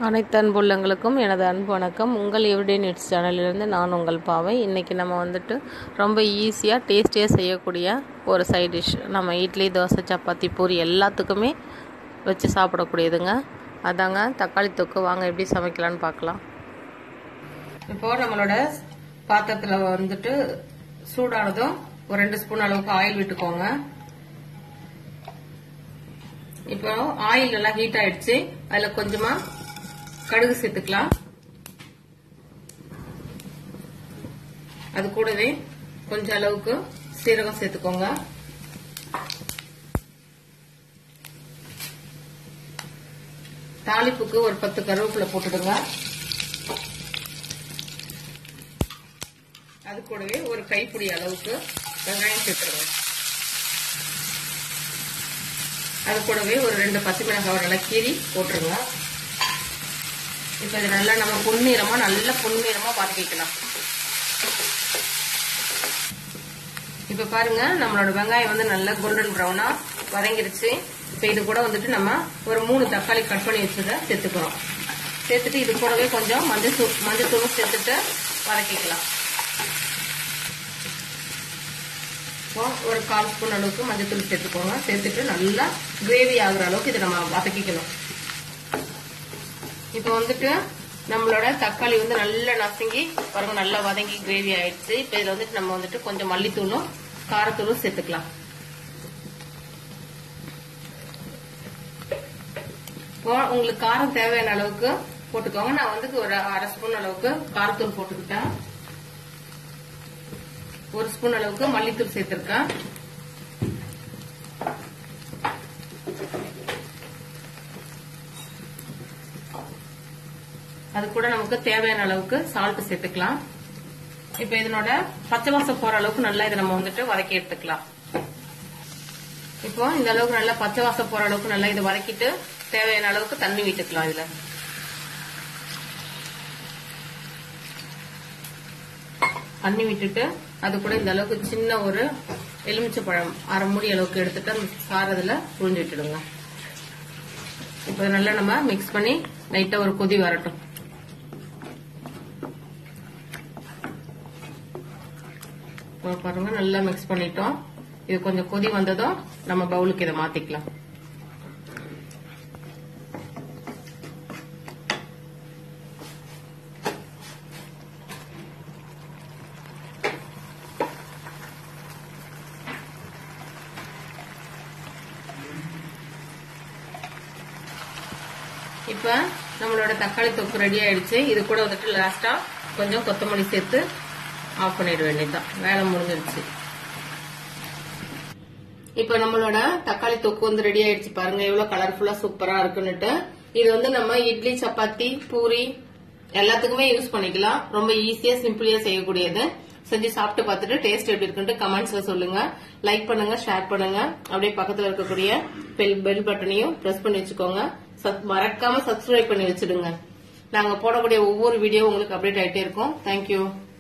அனைத்து அன்புள்ளங்களுக்கும் எனது அன்பு வணக்கம் உங்கள் எவ்ரிடே நிட்ஸ் சேனலிலிருந்து நான் உங்கள் பாவை இன்றைக்கி நம்ம வந்துட்டு ரொம்ப ஈஸியாக டேஸ்டியாக செய்யக்கூடிய ஒரு சைட் டிஷ் நம்ம இட்லி தோசை சப்பாத்தி பூரி எல்லாத்துக்குமே வச்சு சாப்பிடக்கூடியதுங்க அதாங்க தக்காளி தொக்கு வாங்க எப்படி சமைக்கலான்னு பார்க்கலாம் இப்போது நம்மளோட பாத்திரத்தில் வந்துட்டு சூடானதும் ஒரு ரெண்டு ஸ்பூன் அளவுக்கு ஆயில் விட்டுக்கோங்க இப்போ ஆயில் நல்லா ஹீட் ஆயிடுச்சு அதுல கொஞ்சமா கடுகு சேர்த்துக்கலாம் அது கூடவே கொஞ்சம் அளவுக்கு சீரகம் சேர்த்துக்கோங்க தாளிப்புக்கு ஒரு பத்து கருவேப்பிலை போட்டுடுங்க அது கூடவே ஒரு கைப்பிடி அளவுக்கு வெங்காயம் சேர்த்துருங்க அது கூடவே ஒரு ரெண்டு பச்சை மிளகாய் நல்லா கீரி போட்டுருங்க இப்போ இது நல்லா நம்ம பொன்னிறமா நல்ல பொன்னிறமா வதக்கிக்கலாம் இப்போ பாருங்க நம்மளோட வெங்காயம் வந்து நல்லா கோல்டன் ப்ரௌனா வதங்கிருச்சு இப்போ இது கூட வந்துட்டு நம்ம ஒரு மூணு தக்காளி கட் பண்ணி வச்சதை சேர்த்துக்கிறோம் சேர்த்துட்டு இது கூடவே கொஞ்சம் மஞ்சள் தூள் மஞ்சள் தூளும் சேர்த்துட்டு வதக்கிக்கலாம் ஒரு கால் ஸ்பூன் அளவுக்கு மஞ்சத்தூள் சேர்த்துக்கோங்க சேர்த்துட்டு நல்லா கிரேவி ஆகுற அளவுக்கு இதை நம்ம வதக்கிக்கணும் இப்போ வந்துட்டு நம்மளோட தக்காளி வந்து நல்லா நசுங்கி பாருங்க நல்லா வதங்கி கிரேவி ஆயிடுச்சு இப்போ இதில் வந்துட்டு நம்ம வந்துட்டு கொஞ்சம் மல்லித்தூளும் காரத்தூளும் சேர்த்துக்கலாம் உங்களுக்கு காரம் தேவையான அளவுக்கு போட்டுக்கோங்க நான் வந்து ஒரு அரை ஸ்பூன் அளவுக்கு காரத்தூள் போட்டுக்கிட்டேன் ஒரு ஸ்பூன் அளவுக்கு மல்லித்தூள் சேர்த்திருக்கேன் அது கூட நமக்கு தேவையான அளவுக்கு சால்ட் சேர்த்துக்கலாம் இப்ப இதனோட பச்சை வாசம் போற அளவுக்கு நல்லா இதை நம்ம வந்துட்டு வதக்கி எடுத்துக்கலாம் இப்போ இந்த அளவுக்கு நல்லா பச்சை வாசம் போற அளவுக்கு நல்லா இதை வதக்கிட்டு தேவையான அளவுக்கு தண்ணி விட்டுக்கலாம் இதுல தண்ணி விட்டுட்டு அது கூட இந்த அளவுக்கு சின்ன ஒரு எலுமிச்சை பழம் அரை மூடி அளவுக்கு எடுத்துட்டு அந்த சாரதுல புழிஞ்சு விட்டுடுங்க இப்போ நல்லா நம்ம மிக்ஸ் பண்ணி லைட்டா ஒரு கொதி வரட்டும் பாருங்க நல்லா மிக்ஸ் பண்ணிட்டோம் இது கொஞ்சம் கொதி வந்ததும் நம்ம பவுலுக்கு இதை மாத்திக்கலாம் இப்ப நம்மளோட தக்காளி தொக்கு ரெடி ஆயிடுச்சு இது கூட வந்துட்டு லாஸ்டா கொஞ்சம் கொத்தமல்லி சேர்த்து ஆஃப் பண்ணிட வேண்டியதுதான் வேலை முடிஞ்சிருச்சு இப்ப நம்மளோட தக்காளி தொக்கு வந்து ரெடி ஆயிடுச்சு பாருங்க எவ்வளவு கலர்ஃபுல்லா சூப்பரா இருக்குன்னுட்டு இது வந்து நம்ம இட்லி சப்பாத்தி பூரி எல்லாத்துக்குமே யூஸ் பண்ணிக்கலாம் ரொம்ப ஈஸியா சிம்பிளியா செய்யக்கூடியது செஞ்சு சாப்பிட்டு பார்த்துட்டு டேஸ்ட் எப்படி இருக்குன்ட்டு கமெண்ட்ஸ்ல சொல்லுங்க லைக் பண்ணுங்க ஷேர் பண்ணுங்க அப்படியே பக்கத்துல இருக்கக்கூடிய பெல் பெல் பட்டனையும் பிரஸ் பண்ணி வச்சுக்கோங்க மறக்காம சப்ஸ்கிரைப் பண்ணி வச்சிடுங்க நாங்க போடக்கூடிய ஒவ்வொரு வீடியோ உங்களுக்கு அப்டேட் ஆயிட்டே இருக்கும் தேங்க்யூ